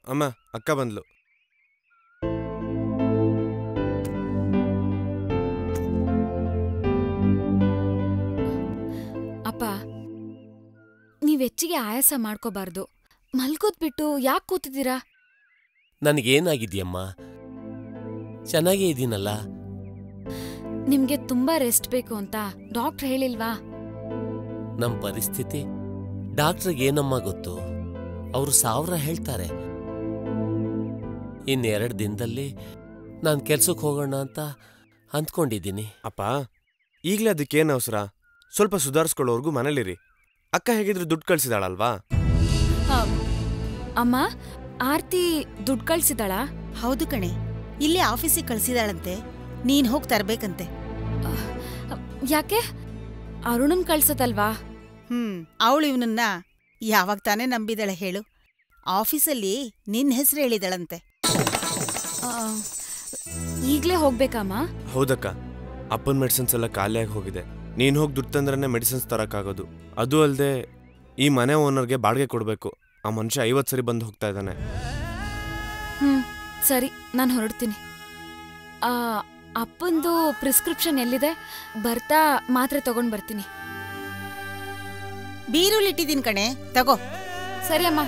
ಅಮ್ಮ ಅಕ್ಕ ಬಂದ್ಲು ಅಪ್ಪ ನೀವ್ ಹೆಚ್ಚಿಗೆ ಆಯಾಸ ಮಾಡ್ಕೋಬಾರ್ದು ಮಲ್ಕೋದ್ ಬಿಟ್ಟು ಯಾಕೆ ಕೂತಿದ್ದೀರಾ ನನಗೇನಾಗಿದ್ಯಮ್ಮ ಚೆನ್ನಾಗೇ ಇದ್ದೀನಲ್ಲ ನಿಮ್ಗೆ ತುಂಬಾ ರೆಸ್ಟ್ ಬೇಕು ಅಂತ ಡಾಕ್ಟರ್ ಹೇಳಿಲ್ವಾ ನಮ್ಮ ಪರಿಸ್ಥಿತಿ ಡಾಕ್ಟ್ರಿಗೆ ಏನಮ್ಮ ಗೊತ್ತು ಅವರು ಸಾವಿರ ಹೇಳ್ತಾರೆ ಇನ್ನೆರಡು ದಿನದಲ್ಲಿ ನಾನು ಕೆಲ್ಸಕ್ಕೆ ಹೋಗೋಣ ಅಂತ ಅಂದ್ಕೊಂಡಿದ್ದೀನಿ ಅಪ್ಪ ಈಗಲೇ ಅದಕ್ಕೇನು ಅವಸರ ಸ್ವಲ್ಪ ಸುಧಾರಿಸ್ಕೊಳ್ಳೋರ್ಗೂ ಮನೇಲಿರಿ ಅಕ್ಕ ಹೇಗಿದ್ರು ದುಡ್ಡು ಕಳ್ಸಿದಾಳಲ್ವಾ ಆ, ಅಮ್ಮ ಆರ್ತಿ ದುಡ್ಡು ಕಳ್ಸಿದಾಳಾ ಹೌದು ಕಣೆ ಇಲ್ಲೇ ಆಫೀಸಿಗೆ ಕಳ್ಸಿದಾಳಂತೆ ನೀನ್ ಹೋಗ್ ತರ್ಬೇಕಂತೆ ಯಾಕೆ ಅರುಣನ್ ಕಳ್ಸದಲ್ವಾ ಹ್ಮ್ ಅವಳು ಇವನನ್ನ ಯಾವಾಗ ತಾನೇ ನಂಬಿದಳೆ ಹೇಳು ಆಫೀಸಲ್ಲಿ ನಿನ್ ಹೆಸರು ಹೇಳಿದಳಂತೆ ಆ, ಈಗ್ಲೇ ಹೋಗ್ಬೇಕಮ್ಮ ಹೌದಕ್ಕ ಅಪ್ಪನ ಮೆಡಿಸಿನ್ಸ್ ಎಲ್ಲ ಖಾಲಿಯಾಗಿ ಹೋಗಿದೆ ನೀನು ಹೋಗಿ ದುಡ್ಡು ತಂದ್ರೇ ಮೆಡಿಸಿನ್ಸ್ ತರಕ್ಕಾಗೋದು ಅದು ಅಲ್ಲದೆ ಈ ಮನೆ ಓನರ್ಗೆ ಬಾಡಿಗೆ ಕೊಡಬೇಕು ಆ ಮನುಷ್ಯ ಐವತ್ತು ಸರಿ ಬಂದು ಹೋಗ್ತಾ ಇದ್ದಾನೆ ಹ್ಮ್ ಸರಿ ನಾನು ಹೊರಡ್ತೀನಿ ಆ ಅಪ್ಪಂದು ಪ್ರಿಸ್ಕ್ರಿಪ್ಷನ್ ಎಲ್ಲಿದೆ ಬರ್ತಾ ಮಾತ್ರೆ ತಗೊಂಡ್ ಬರ್ತೀನಿ ಬೀರುಲಿಟ್ಟಿದೀನ್ ಕಣೆ ತಗೋ ಸರಿ ಅಮ್ಮ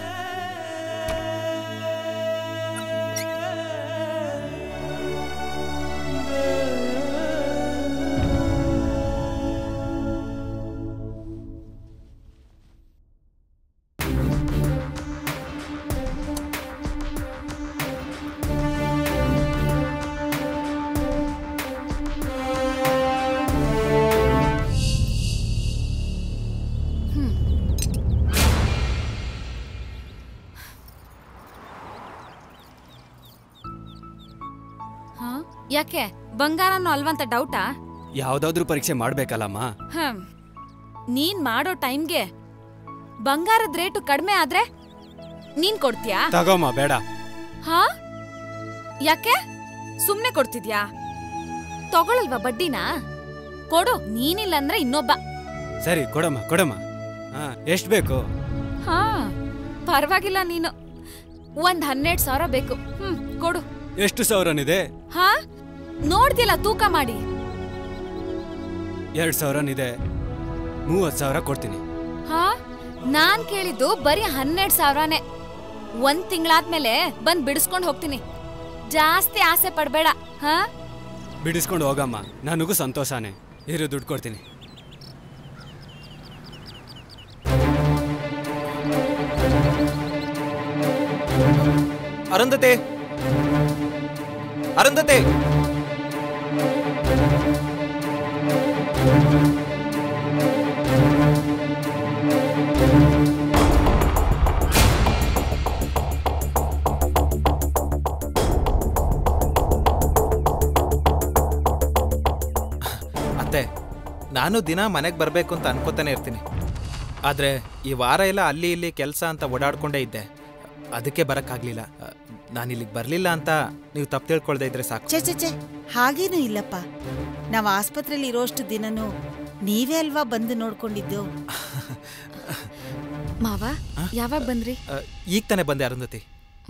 ಹಾ ಯಾಕೆ ಬಂಗಾರನೂ ಅಲ್ವಂತ ಡೌಟಾ ಯಾವ್ದಾದ್ರೂ ಪರೀಕ್ಷೆ ಮಾಡ್ಬೇಕಲ್ಲಮ್ಮ ಹ್ಮ್ ನೀನ್ ಮಾಡೋ ಟೈಮ್ಗೆ ಬಂಗಾರದ ರೇಟು ಕಡಿಮೆ ಆದ್ರೆ ನೀನ್ ಕೊಡ್ತೀಯಾ ತಗೋಮ್ಮ ಬೇಡ ಹಾ ಯಾಕೆ ಸುಮ್ನೆ ಕೊಡ್ತಿದ್ಯಾ ತಗೊಳಲ್ವಾ ಬಡ್ಡಿನಾ ಕೊಡು ನೀನಿಲ್ಲ ಅಂದ್ರೆ ಇನ್ನೊಬ್ಬ ಸರಿ ಕೊಡಮ್ಮ ಕೊಡಮ್ಮ ಹಾ ಎಷ್ಟ್ ಬೇಕು ಹಾ ಪರವಾಗಿಲ್ಲ ನೀನು ಒಂದ್ ಹನ್ನೆರಡ್ ಸಾವಿರ ಬೇಕು ಹ್ಮ್ ಕೊಡು ಎಷ್ಟು ಸಾವಿರನಿದೆ ಹಾ ನೋಡ್ತಿಲ್ಲ ತೂಕ ಮಾಡಿ ಎರಡ್ ಸಾವಿರನಿದೆ ಮೂವತ್ ಸಾವಿರ ಕೊಡ್ತೀನಿ ಹಾ ನಾನ್ ಕೇಳಿದ್ದು ಬರೀ ಹನ್ನೆರಡ್ ಸಾವಿರನೇ ಒಂದ್ ತಿಂಗಳಾದ್ಮೇಲೆ ಬಂದ್ ಬಿಡಿಸ್ಕೊಂಡ್ ಹೋಗ್ತೀನಿ ಜಾಸ್ತಿ ಆಸೆ ಪಡ್ಬೇಡ ಹಾ ಬಿಡಿಸ್ಕೊಂಡು ಹೋಗಮ್ಮ ನನಗೂ ಸಂತೋಷನೇ ಇರು ದುಡ್ಡು ಕೊಡ್ತೀನಿ ಅರುಂಧತೆ ಅರುಂಧತೆ ಅತ್ತೆ ನಾನು ದಿನ ಮನೆಗೆ ಬರಬೇಕು ಅಂತ ಅನ್ಕೋತಾನೆ ಇರ್ತೀನಿ ಆದರೆ ಈ ವಾರ ಎಲ್ಲ ಅಲ್ಲಿ ಇಲ್ಲಿ ಕೆಲಸ ಅಂತ ಓಡಾಡ್ಕೊಂಡೇ ಇದ್ದೆ ಅದಕ್ಕೆ ಬರೋಕ್ಕಾಗಲಿಲ್ಲ ನಾನು ಇಲ್ಲಿಗೆ ಬರಲಿಲ್ಲ ಅಂತ ನೀವು ತಪ್ಪು ತಿಳ್ಕೊಳ್ದೇ ಇದ್ರೆ ಸಾಕು ಚೆ ಚೆ ಚೆ ಹಾಗೇನೂ ಇಲ್ಲಪ್ಪ ನಾವ್ ಆಸ್ಪತ್ರೆಯಲ್ಲಿ ಇರೋಷ್ಟು ದಿನನೂ ನೀವೇ ಅಲ್ವಾ ಬಂದು ನೋಡ್ಕೊಂಡಿದ್ದು ಮಾವ ಯಾವಾಗ ಬಂದ್ರಿ ಆ, ಈಗ ತಾನೇ ಬಂದೆ ಅರುಂಧತಿ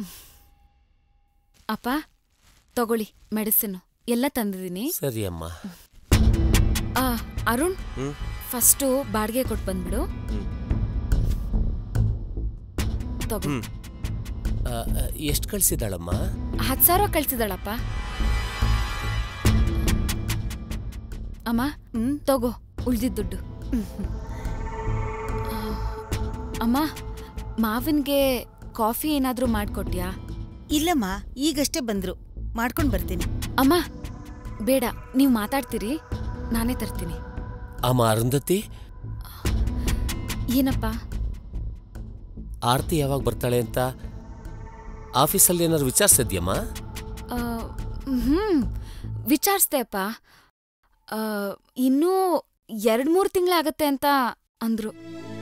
ಅಪ್ಪ ತಗೊಳ್ಳಿ ಮೆಡಿಸಿನ್ ಎಲ್ಲ ತಂದಿದ್ದೀನಿ ಸರಿ ಅಮ್ಮ ಆ ಅರುಣ್ ಹ್ಮ್ ಫಸ್ಟು ಬಾಡಿಗೆ ಕೊಟ್ಟು ಬಂದ್ಬಿಡು ತಗೋ ಹ್ಮ್ ಎಷ್ಟು ಕಳ್ಸಿದಾಳಮ್ಮ ಹತ್ತು ಸಾವಿರ ಕಳ್ಸಿದಾಳಪ್ಪ ಅಮ್ಮ ಹ್ಮ್ ತಗೋ ಉಳ್ದಿದ್ ದುಡ್ಡು ಆ, ಅಮ್ಮ ಮಾವನ್ಗೆ ಕಾಫಿ ಏನಾದ್ರೂ ಮಾಡ್ಕೊಟ್ಯಾ ಇಲ್ಲಮ್ಮ ಈಗಷ್ಟೇ ಬಂದ್ರು ಮಾಡ್ಕೊಂಡ್ ಬರ್ತೀನಿ ಅಮ್ಮ ಬೇಡ ನೀವು ಮಾತಾಡ್ತೀರಿ ನಾನೇ ತರ್ತೀನಿ ಅಮ್ಮ ಅರುಂಧತಿ ಏನಪ್ಪ ಆರ್ತಿ ಯಾವಾಗ ಬರ್ತಾಳೆ ಅಂತ ಆಫೀಸಲ್ಲಿ ಏನಾದ್ರು ವಿಚಾರಿಸಿದ್ಯಮ್ಮ ಆ, ಹ್ಮ್ ವಿಚಾರಿಸ್ದೆ ಅಪ್ಪ ಆ, ಇನ್ನೂ ಎರಡ್ ಮೂರು ತಿಂಗಳಾಗತ್ತೆ ಅಂತ ಅಂದ್ರು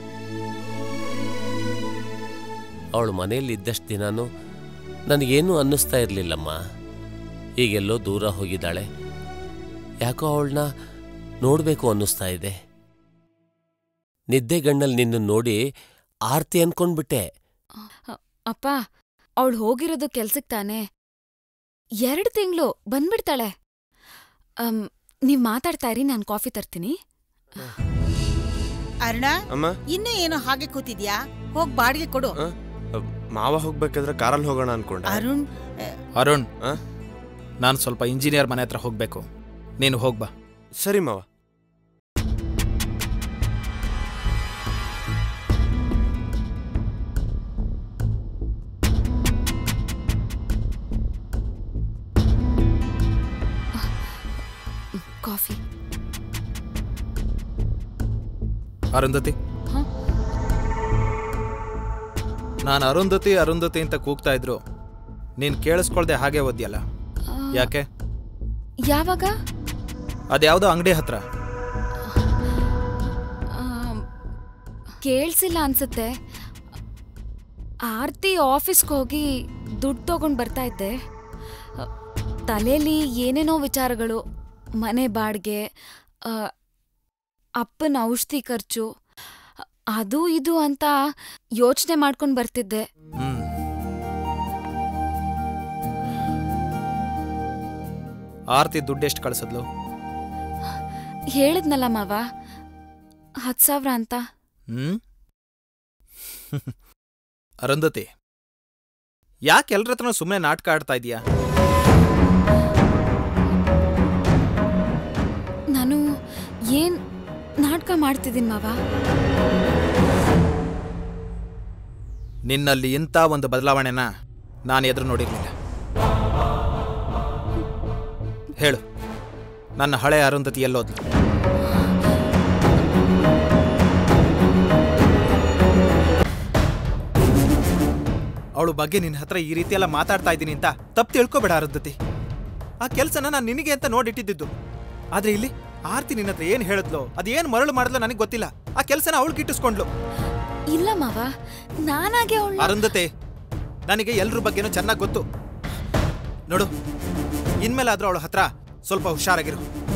ಅವಳು ಮನೆಯಲ್ಲಿ ಇದ್ದಷ್ಟು ದಿನಾನು ನನಗೇನು ಅನ್ನಿಸ್ತಾ ಇರಲಿಲ್ಲಮ್ಮ ಈಗೆಲ್ಲೋ ದೂರ ಹೋಗಿದ್ದಾಳೆ ಯಾಕೋ ಅವಳನ್ನ ನೋಡಬೇಕು ಅನ್ನಿಸ್ತಾ ಇದೆ ನಿದ್ದೆಗಣ್ಣಲ್ಲಿ ನಿನ್ನ ನೋಡಿ ಆರ್ತಿ ಅನ್ಕೊಂಡ್ಬಿಟ್ಟೆ ಅಪ್ಪ ಅವಳು ಹೋಗಿರೋದು ಕೆಲ್ಸಕ್ ತಾನೆ ಎರಡು ತಿಂಗಳು ಬಂದ್ಬಿಡ್ತಾಳೆ ಅಮ್, ನೀವ್ ಮಾತಾಡ್ತಾ ಇರಿ ನಾನು ಕಾಫಿ ತರ್ತೀನಿ ಅರುಣ ಅಮ್ಮ ಇನ್ನೂ ಏನೋ ಹಾಗೆ ಕೂತಿದ್ಯಾ ಹೋಗ್ ಬಾಡಿಗೆ ಕೊಡು ಆ? ಅ, ಮಾವ ಹೋಗ್ಬೇಕಾದ್ರೆ ಕಾರಲ್ಲಿ ಹೋಗೋಣ ಅನ್ಕೊಂಡೆ ಅರುಣ್ ಆ, ಅರುಣ್ ಆ? ನಾನು ಸ್ವಲ್ಪ ಇಂಜಿನಿಯರ್ ಮನೆ ಹತ್ರ ಹೋಗ್ಬೇಕು ನೀನು ಹೋಗ್ಬಾ ಸರಿ ಮಾವ ಕಾಫಿ ಅರುಂಧತಿ ಹ? ನಾನು ಅರುಂಧತಿ ಅರುಂಧತಿ ಅಂತ ಕೂಗ್ತಾ ಇದ್ರು ನೀನು ಕೇಳಿಸ್ಕೊಳ್ದೆ ಹಾಗೆ ಓದ್ಯಲ್ಲ ಆ, ಯಾಕೆ ಯಾವಾಗ ಅದ್ಯಾವುದೋ ಅಂಗಡಿ ಹತ್ರ ಆಮ್, ಕೇಳ್ಸಿಲ್ಲ ಅನ್ಸುತ್ತೆ ಆರ್ತಿ ಆಫೀಸ್ಗೆ ಹೋಗಿ ದುಡ್ಡು ತಗೊಂಡು ಬರ್ತಾ ಇದ್ದೆ ತಲೆಯಲ್ಲಿ ಏನೇನೋ ವಿಚಾರಗಳು ಮನೆ ಬಾಡಿಗೆ ಆ, ಅಪ್ಪನ ಔಷಧಿ ಖರ್ಚು ಅದು ಇದು ಅಂತ ಯೋಚನೆ ಮಾಡ್ಕೊಂಡು ಬರ್ತಿದ್ದೆ ಹ್ಮ್ ಆರ್ತಿ ದುಡ್ಡೆಷ್ಟು ಕಳ್ಸದ್ಲು ಹೇಳಿದ್ನಲ್ಲ ಮಾವ ಹತ್ತು ಸಾವಿರ ಅಂತ ಹ್ಮ್ ಅರುಂಧತಿ ಯಾಕೆ ಎಲ್ರ ಹತ್ರನೂ ಸುಮ್ಮನೆ ನಾಟಕ ಆಡ್ತಾ ಇದೀಯಾ ನಾನು ಏನ್ ನಾಟಕ ಮಾಡ್ತಿದ್ದೀನಿ ಮಾವ ನಿನ್ನಲ್ಲಿ ಇಂಥ ಒಂದು ಬದಲಾವಣೆನ ನಾನು ಎದುರು ನೋಡಿರ್ಲಿಲ್ಲ ಹೇಳು ನನ್ನ ಹಳೆ ಅರುಂಧತಿ ಎಲ್ಲೋದ್ಲು ಅವಳು ಬಗ್ಗೆ ನಿನ್ನ ಹತ್ರ ಈ ರೀತಿ ಎಲ್ಲ ಮಾತಾಡ್ತಾ ಇದ್ದೀನಿ ಅಂತ ತಪ್ಪು ತಿಳ್ಕೊಬೇಡ ಅರುಂಧತಿ ಆ ಕೆಲಸನ ನಾನು ನಿನಗೆ ಅಂತ ನೋಡಿಟ್ಟಿದ್ದು ಆದ್ರೆ ಇಲ್ಲಿ ಆರ್ತಿ ನಿನ್ನ ಹತ್ರ ಏನು ಹೇಳಿದ್ಲು ಅದೇನು ಮರಳು ಮಾಡಿದ್ಲು ನನಗೆ ಗೊತ್ತಿಲ್ಲ ಆ ಕೆಲಸನ ಅವಳು ಗಿಟ್ಟಿಸ್ಕೊಂಡ್ಲು ಇಲ್ಲ ಮಾವ ನಾನಾಗೆ ಅವಳು ಅರುಂಧತೆ ನನಗೆ ಎಲ್ರ ಬಗ್ಗೆನೂ ಚೆನ್ನಾಗಿ ಗೊತ್ತು ನೋಡು ಇನ್ಮೇಲಾದ್ರೂ ಅವಳ ಹತ್ರ ಸ್ವಲ್ಪ ಹುಷಾರಾಗಿರು